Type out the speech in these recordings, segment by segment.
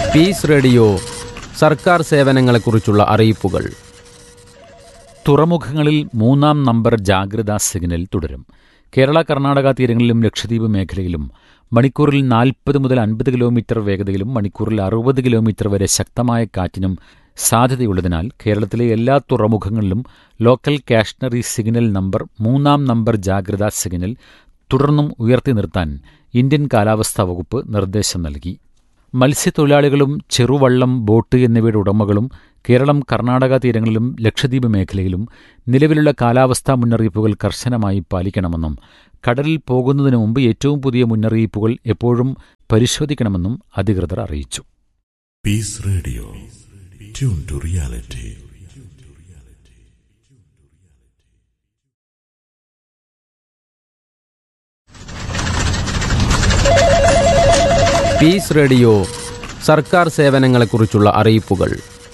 Piece radio സർക്കാർ സേവനങ്ങളെക്കുറിച്ചുള്ള അറിയിപ്പുകൾ തുറമുഖങ്ങളിൽ മൂന്നാം നമ്പർ ജാഗ്രതാ സിഗ്നൽ തുടരും കേരള കർണാടക തീരങ്ങളിലും ലക്ഷദ്വീപ് മേഖലയിലും മണിക്കൂറിൽ നാൽപ്പത് മുതൽ അൻപത് കിലോമീറ്റർ വേഗതയിലും മണിക്കൂറിൽ അറുപത് കിലോമീറ്റർ വരെ ശക്തമായ കാറ്റിനും സാധ്യതയുള്ളതിനാൽ കേരളത്തിലെ എല്ലാ തുറമുഖങ്ങളിലും ലോക്കൽ കാഷണറി സിഗ്നൽ നമ്പർ മൂന്നാം നമ്പർ ജാഗ്രതാ സിഗ്നൽ തുടർന്നും ഉയർത്തി നിർത്താൻ ഇന്ത്യൻ കാലാവസ്ഥാ വകുപ്പ് നിർദ്ദേശം നൽകി മത്സ്യത്തൊഴിലാളികളും ചെറുവള്ളം ബോട്ട് എന്നിവയുടെ ഉടമകളും കേരളം കർണാടക തീരങ്ങളിലും ലക്ഷദ്വീപ് മേഖലയിലും നിലവിലുള്ള കാലാവസ്ഥാ മുന്നറിയിപ്പുകൾ കർശനമായി പാലിക്കണമെന്നും കടലിൽ പോകുന്നതിന് മുമ്പ് ഏറ്റവും പുതിയ മുന്നറിയിപ്പുകൾ എപ്പോഴും പരിശോധിക്കണമെന്നും അധികൃതർ അറിയിച്ചു Peace Radio. Tune to reality. Peace radio സർക്കാർ സേവനങ്ങളെക്കുറിച്ചുള്ള അറിയിപ്പുകൾ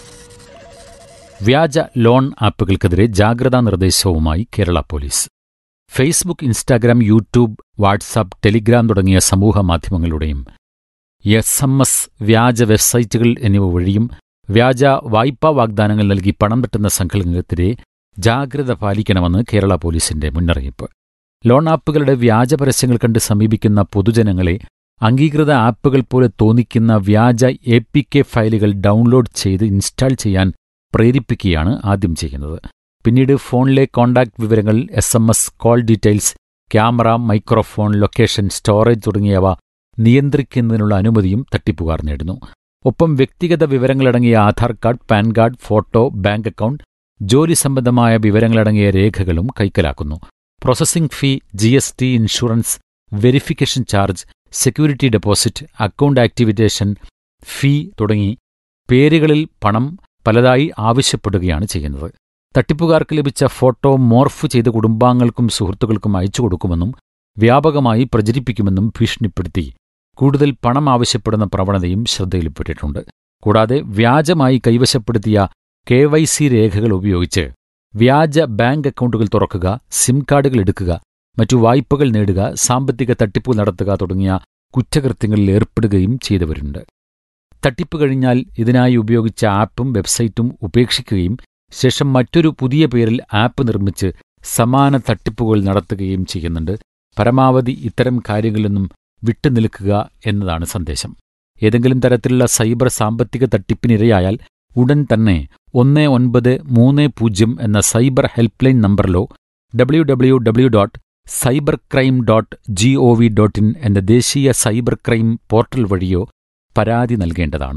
വ്യാജ ലോൺ ആപ്പുകൾക്കെതിരെ ജാഗ്രതാ നിർദ്ദേശവുമായി Kerala police Facebook Instagram YouTube WhatsApp Telegram തുടങ്ങിയ സമൂഹ മാധ്യമങ്ങളുടെയും എസ് എം എസ് വ്യാജ വെബ്സൈറ്റുകൾ എന്നിവ വഴിയും വ്യാജ വായ്പാ വാഗ്ദാനങ്ങൾ നൽകി പണം തട്ടുന്ന സംഘടനകൾക്കെതിരെ ജാഗ്രത പാലിക്കണമെന്ന് കേരള പോലീസിന്റെ മുന്നറിയിപ്പ് ലോൺ ആപ്പുകളുടെ വ്യാജ പരസ്യങ്ങൾ കണ്ട് സമീപിക്കുന്ന പൊതുജനങ്ങളെ അംഗീകൃത ആപ്പുകൾ പോലെ തോന്നിക്കുന്ന വ്യാജ എ പി കെ ഫയലുകൾ ഡൗൺലോഡ് ചെയ്ത് ഇൻസ്റ്റാൾ ചെയ്യാൻ പ്രേരിപ്പിക്കുകയാണ് ആദ്യം ചെയ്യുന്നത് പിന്നീട് ഫോണിലെ കോൺടാക്ട് വിവരങ്ങൾ S M S call details camera microphone location storage തുടങ്ങിയവ നിയന്ത്രിക്കുന്നതിനുള്ള അനുമതിയും തട്ടിപ്പുകാർ നേടുന്നു ഒപ്പം വ്യക്തിഗത വിവരങ്ങളടങ്ങിയ Aadhaar card PAN card photo bank account ജോലി സംബന്ധമായ വിവരങ്ങളടങ്ങിയ രേഖകളും കൈക്കലാക്കുന്നു processing fee G S T insurance verification charge security deposit account activation fee തുടങ്ങി പേരുകളിൽ പണം പലതായി ആവശ്യപ്പെടുകയാണ് ചെയ്യുന്നത് തട്ടിപ്പുകാർക്ക് ലഭിച്ച ഫോട്ടോ മോർഫ് ചെയ്ത കുടുംബാംഗങ്ങൾക്കും സുഹൃത്തുക്കൾക്കും അയച്ചു കൊടുക്കുമെന്നും വ്യാപകമായി പ്രചരിപ്പിക്കുമെന്നും ഭീഷണിപ്പെടുത്തി കൂടുതൽ പണം ആവശ്യപ്പെടുന്ന പ്രവണതയും ശ്രദ്ധയിൽപ്പെട്ടിട്ടുണ്ട് കൂടാതെ വ്യാജമായി കൈവശപ്പെടുത്തിയ കെ വൈ സി രേഖകൾ ഉപയോഗിച്ച് വ്യാജ ബാങ്ക് അക്കൗണ്ടുകൾ തുറക്കുക സിം കാർഡുകൾ എടുക്കുക മറ്റു വായ്പകൾ നേടുക സാമ്പത്തിക തട്ടിപ്പ് നടത്തുക തുടങ്ങിയ കുറ്റകൃത്യങ്ങളിൽ ഏർപ്പെടുകയും ചെയ്തവരുണ്ട് തട്ടിപ്പ് കഴിഞ്ഞാൽ ഇതിനായി ഉപയോഗിച്ച ആപ്പും വെബ്സൈറ്റും ഉപേക്ഷിക്കുകയും ശേഷം മറ്റൊരു പുതിയ പേരിൽ ആപ്പ് നിർമ്മിച്ച് സമാന തട്ടിപ്പുകൾ നടത്തുകയും ചെയ്യുന്നുണ്ട് പരമാവധി ഇത്തരം കാര്യങ്ങളിൽ നിന്നും വിട്ടുനിൽക്കുക എന്നതാണ് സന്ദേശം ഏതെങ്കിലും തരത്തിലുള്ള സൈബർ സാമ്പത്തിക തട്ടിപ്പിനിരയായാൽ ഉടൻ തന്നെ ഒന്ന് ഒൻപത് മൂന്ന് പൂജ്യം എന്ന സൈബർ ഹെൽപ്പ് ലൈൻ നമ്പറിലോ W W W dot cybercrime dot G O V dot in എന്ന ദേശീയ സൈബർ ക്രൈം പോർട്ടൽ വഴിയോ പരാതി നൽകേണ്ടതാണ്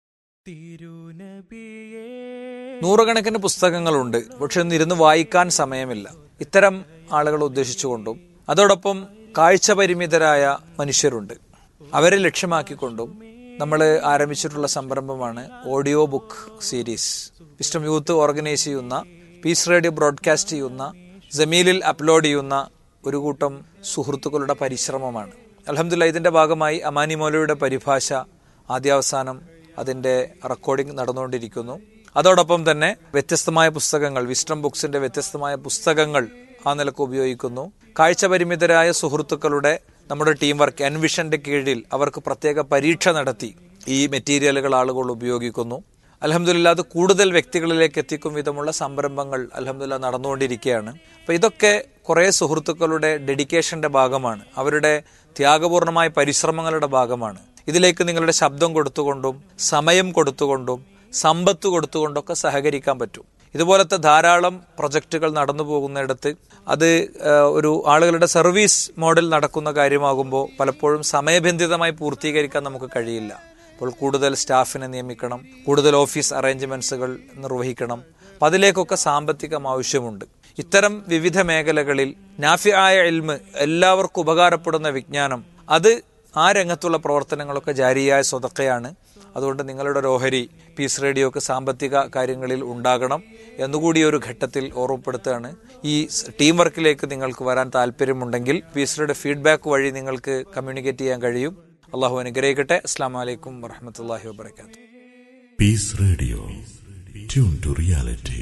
നൂറുകണക്കിന് പുസ്തകങ്ങളുണ്ട് പക്ഷെ ഒന്നിരുന്ന് വായിക്കാൻ സമയമില്ല ഇത്തരം ആളുകളെ ഉദ്ദേശിച്ചുകൊണ്ടും അതോടൊപ്പം കാഴ്ച പരിമിതരായ മനുഷ്യരുണ്ട് അവരെ ലക്ഷ്യമാക്കിക്കൊണ്ടും നമ്മൾ ആരംഭിച്ചിട്ടുള്ള സംരംഭമാണ് audio book series wisdom youth organise ചെയ്യുന്ന പീസ് റേഡിയോ ബ്രോഡ്കാസ്റ്റ് ചെയ്യുന്ന ജമീലിൽ അപ്ലോഡ് ചെയ്യുന്ന ഒരു കൂട്ടം സുഹൃത്തുക്കളുടെ പരിശ്രമമാണ് അലഹമില്ല ഇതിന്റെ ഭാഗമായി അമാനി മൗലയുടെ പരിഭാഷ ആദ്യാവസാനം അതിന്റെ റെക്കോർഡിംഗ് നടന്നുകൊണ്ടിരിക്കുന്നു അതോടൊപ്പം തന്നെ വ്യത്യസ്തമായ പുസ്തകങ്ങൾ വിസ്റ്റം ബുക്സിന്റെ വ്യത്യസ്തമായ പുസ്തകങ്ങൾ ആ നിലക്ക് ഉപയോഗിക്കുന്നു കാഴ്ച പരിമിതരായ സുഹൃത്തുക്കളുടെ നമ്മുടെ ടീം വർക്ക് എൻവിഷന്റെ കീഴിൽ അവർക്ക് പ്രത്യേക പരീക്ഷ നടത്തി ഈ മെറ്റീരിയലുകൾ ആളുകൾ ഉപയോഗിക്കുന്നു അലഹമില്ല അത് കൂടുതൽ വ്യക്തികളിലേക്ക് എത്തിക്കും വിധമുള്ള സംരംഭങ്ങൾ അലഹമില്ല നടന്നുകൊണ്ടിരിക്കുകയാണ് അപ്പൊ ഇതൊക്കെ കുറെ സുഹൃത്തുക്കളുടെ ഡെഡിക്കേഷന്റെ ഭാഗമാണ് അവരുടെ ത്യാഗപൂർണമായ പരിശ്രമങ്ങളുടെ ഭാഗമാണ് ഇതിലേക്ക് നിങ്ങളുടെ ശബ്ദം കൊടുത്തുകൊണ്ടും സമയം കൊടുത്തുകൊണ്ടും സമ്പത്ത് കൊടുത്തുകൊണ്ടൊക്കെ സഹകരിക്കാൻ പറ്റും ഇതുപോലത്തെ ധാരാളം പ്രൊജക്റ്റുകൾ നടന്നു പോകുന്നിടത്ത് അത് ഒരു ആളുകളുടെ സർവീസ് മോഡൽ നടക്കുന്ന കാര്യമാകുമ്പോൾ പലപ്പോഴും സമയബന്ധിതമായി പൂർത്തീകരിക്കാൻ നമുക്ക് കഴിയില്ല അപ്പോൾ കൂടുതൽ സ്റ്റാഫിനെ നിയമിക്കണം കൂടുതൽ ഓഫീസ് അറേഞ്ച്മെന്റ്സുകൾ നിർവഹിക്കണം അപ്പം അതിലേക്കൊക്കെ സാമ്പത്തികം ആവശ്യമുണ്ട് ഇത്തരം വിവിധ മേഖലകളിൽ നാഫിയായ എൽമ് എല്ലാവർക്കും ഉപകാരപ്പെടുന്ന വിജ്ഞാനം അത് ആ രംഗത്തുള്ള പ്രവർത്തനങ്ങളൊക്കെ ജാരിയായ സ്വതക്കയാണ് അതുകൊണ്ട് നിങ്ങളുടെ ഒരു ഓഹരി പീസ് റേഡിയോക്ക് സാമ്പത്തിക കാര്യങ്ങളിൽ ഉണ്ടാകണം എന്നുകൂടി ഒരു ഘട്ടത്തിൽ ഓർമ്മപ്പെടുത്തുകയാണ് ഈ ടീം വർക്കിലേക്ക് നിങ്ങൾക്ക് വരാൻ താല്പര്യമുണ്ടെങ്കിൽ പീസ് റേഡിയോ ഫീഡ്ബാക്ക് വഴി നിങ്ങൾക്ക് കമ്മ്യൂണിക്കേറ്റ് ചെയ്യാൻ കഴിയും അള്ളാഹു അനുഗ്രഹിക്കട്ടെ അസ്സാം വലൈക്കും വറഹമത്തല്ലാഹി വാബർക്കാത്തു Peace Radio. Tune to reality.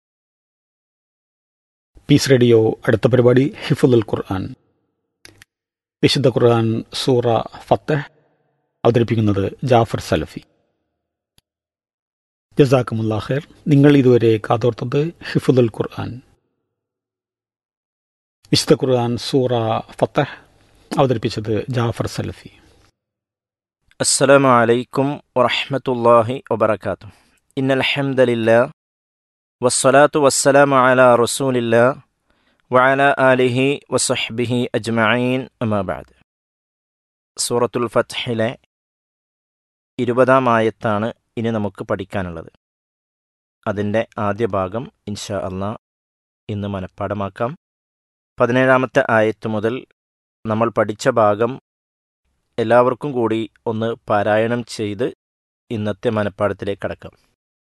Peace radio അടുത്ത പരിപാടി ഹിഫുൽ ഖുർആൻ വിശുദ്ധ ഖുർആൻ സൂറ ഫത്തഹ് അവതരിപ്പിക്കുന്നത് ജാഫർ സലഫി ജസാക്കുമുല്ലാ ഖൈർ നിങ്ങൾ ഇതുവരെ കാതോർത്തത് ഹിഫുദുൽ ഖുർആൻ വിശുദ്ധ ഖുർആൻ സൂറ ഫത്തഹ് അവതരിപ്പിച്ചത് ജാഫർ സലഫി السلام عليكم ورحمة الله وبركاته إن الحمد لله والصلاة والسلام على رسول الله وعلى آله وصحبه أجمعين أما بعد സൂറത്തുൽ ഫത്ഹിലെ ഇരുപതാം ആയത്താണ് ഇനി നമുക്ക് പഠിക്കാനുള്ളത് അതിൻ്റെ ആദ്യ ഭാഗം ഇൻഷാ അള്ളാ ഇന്ന് മനഃപ്പാടമാക്കാം പതിനേഴാമത്തെ ആയത്ത് മുതൽ നമ്മൾ പഠിച്ച ഭാഗം എല്ലാവർക്കും കൂടി ഒന്ന് പാരായണം ചെയ്ത് ഇന്നത്തെ മനപ്പാടത്തിലേക്ക് കടക്കാം